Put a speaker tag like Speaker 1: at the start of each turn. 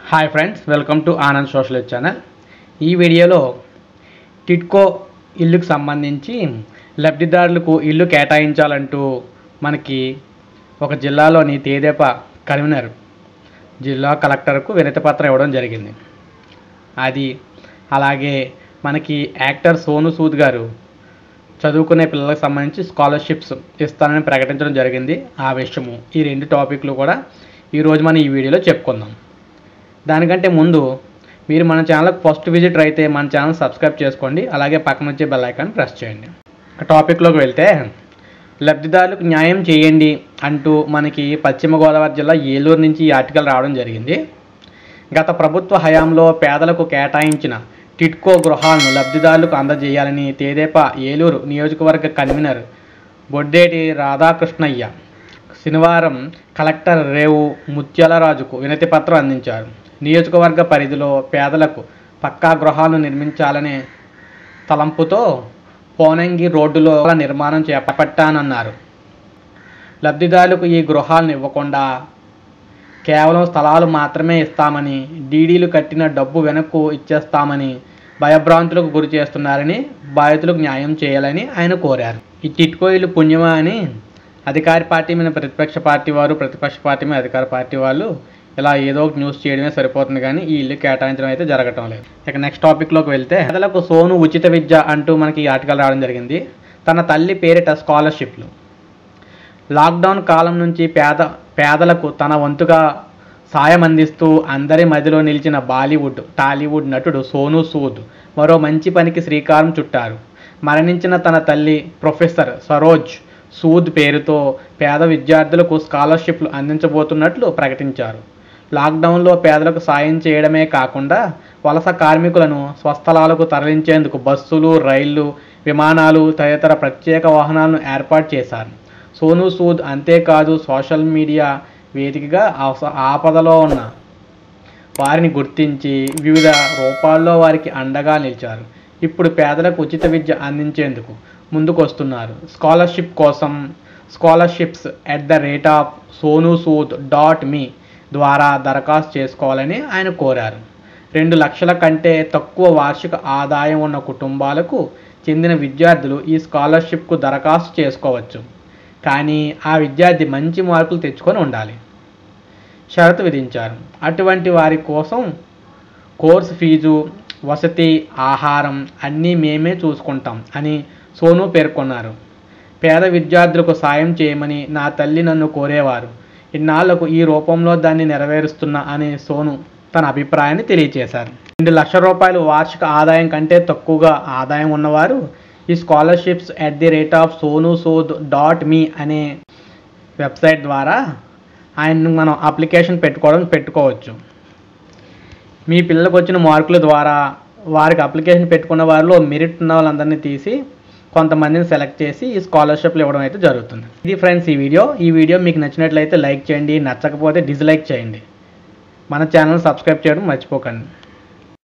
Speaker 1: hi friends welcome to Anand social channel ఈ వీడియోలో టిట్కో ఇల్లుకు సంబంధించి లబ్ధిదారులకు ఇల్లు కేటాయించాలంటూ మనకి ఒక జిల్లాలోని తేదేప కన్వీనర్ జిల్లా కలెక్టర్కు వినతిపత్రం ఇవ్వడం జరిగింది అది అలాగే మనకి యాక్టర్ సోను సూద్ గారు చదువుకునే పిల్లలకు సంబంధించి స్కాలర్షిప్స్ ఇస్తానని ప్రకటించడం జరిగింది ఆ విషయము ఈ రెండు టాపిక్లు కూడా ఈరోజు మనం ఈ వీడియోలో చెప్పుకుందాం దానికంటే ముందు మీరు మన ఛానల్కి ఫస్ట్ విజిటర్ అయితే మన ఛానల్ సబ్స్క్రైబ్ చేసుకోండి అలాగే పక్కన వచ్చే బెల్ ఐకాన్ ప్రెస్ చేయండి ఇక టాపిక్లోకి వెళ్తే లబ్ధిదారులకు న్యాయం చేయండి అంటూ మనకి పశ్చిమ గోదావరి జిల్లా ఏలూరు నుంచి ఈ ఆర్టికల్ రావడం జరిగింది గత ప్రభుత్వ హయాంలో పేదలకు కేటాయించిన టిట్కో గృహాలను లబ్ధిదారులకు అందజేయాలని తేదేపా ఏలూరు నియోజకవర్గ కన్వీనర్ బొడ్డేటి రాధాకృష్ణయ్య శనివారం కలెక్టర్ రేవు ముత్యాలరాజుకు వినతి పత్రం అందించారు నియోజకవర్గ పరిధిలో పేదలకు పక్కా గృహాలను నిర్మించాలనే తలంపుతో పోనంగి రోడ్డులో నిర్మాణం చేపట్టానన్నారు లబ్ధిదారులకు ఈ గృహాలను ఇవ్వకుండా కేవలం స్థలాలు మాత్రమే ఇస్తామని డీడీలు కట్టిన డబ్బు వెనక్కు ఇచ్చేస్తామని భయభ్రాంతులకు గురి చేస్తున్నారని బాధితులకు న్యాయం చేయాలని ఆయన కోరారు ఈ టిట్కో ఇల్లు పుణ్యమా అని అధికార పార్టీ మీద ప్రతిపక్ష పార్టీ వారు ప్రతిపక్ష పార్టీ మీద అధికార పార్టీ వాళ్ళు ఇలా ఏదో ఒక న్యూస్ చేయడమే సరిపోతుంది కానీ ఈ ఇల్లు కేటాయించడం అయితే జరగటం లేదు ఇక నెక్స్ట్ టాపిక్లోకి వెళ్తే పేదలకు సోను ఉచిత విద్య అంటూ మనకి ఈ ఆర్టికల్ రావడం జరిగింది తన తల్లి పేరిట స్కాలర్షిప్లు లాక్డౌన్ కాలం నుంచి పేద పేదలకు తన వంతుగా సాయం అందిస్తూ అందరి మధ్యలో నిలిచిన బాలీవుడ్ టాలీవుడ్ నటుడు సోను సూద్ మరో మంచి పనికి శ్రీకారం చుట్టారు మరణించిన తన తల్లి ప్రొఫెసర్ సరోజ్ సూద్ పేరుతో పేద విద్యార్థులకు స్కాలర్షిప్లు అందించబోతున్నట్లు ప్రకటించారు లాక్డౌన్లో పేదలకు సాయం చేయడమే కాకుండా వలస కార్మికులను స్వస్థలాలకు తరలించేందుకు బస్సులు రైళ్లు విమానాలు తదితర ప్రత్యేక వాహనాలను ఏర్పాటు చేశారు సోను సూద్ అంతేకాదు సోషల్ మీడియా వేదికగా అవస- ఆపదలో ఉన్న వారిని గుర్తించి వివిధ రూపాల్లో వారికి అండగా నిలిచారు ఇప్పుడు పేదలకు ఉచిత విద్య అందించేందుకు ముందుకు వస్తున్నారు స్కాలర్షిప్ కోసం scholarships at the rate of Sonu Sood dot me ద్వారా దరఖాస్తు చేసుకోవాలని ఆయన కోరారు రెండు లక్షల కంటే తక్కువ వార్షిక ఆదాయం ఉన్న కుటుంబాలకు చెందిన విద్యార్థులు ఈ స్కాలర్షిప్కు దరఖాస్తు చేసుకోవచ్చు కానీ ఆ విద్యార్థి మంచి మార్కులు తెచ్చుకొని ఉండాలి షరతు విధించారు అటువంటి వారి కోసం కోర్సు ఫీజు వసతి ఆహారం అన్నీ మేమే చూసుకుంటాం అని సోను పేర్కొన్నారు పేద విద్యార్థులకు సాయం చేయమని నా తల్లి నన్ను కోరేవారు ఇన్నాళ్లకు ఈ రూపంలో దాన్ని నెరవేరుస్తున్నా అని సోను తన అభిప్రాయాన్ని తెలియజేశారు రెండు లక్షల రూపాయలు వార్షిక ఆదాయం కంటే తక్కువగా ఆదాయం ఉన్నవారు ఈ scholarships at the rate of Sonu Sood dot me అనే వెబ్సైట్ ద్వారా ఆయన్ని మనం అప్లికేషన్ పెట్టుకోవడం పెట్టుకోవచ్చు మీ పిల్లలకు వచ్చిన మార్కుల ద్వారా వారికి అప్లికేషన్ పెట్టుకున్న వారిలో మెరిట్ ఉన్న వాళ్ళందరినీ తీసి కొంతమందిని సెలెక్ట్ చేసి ఈ స్కాలర్షిప్లు ఇవ్వడం అయితే జరుగుతుంది ఇది ఫ్రెండ్స్ ఈ వీడియో ఈ వీడియో మీకు నచ్చినట్లయితే లైక్ చేయండి నచ్చకపోతే డిస్లైక్ చేయండి మన ఛానల్ సబ్స్క్రైబ్ చేయడం మర్చిపోకండి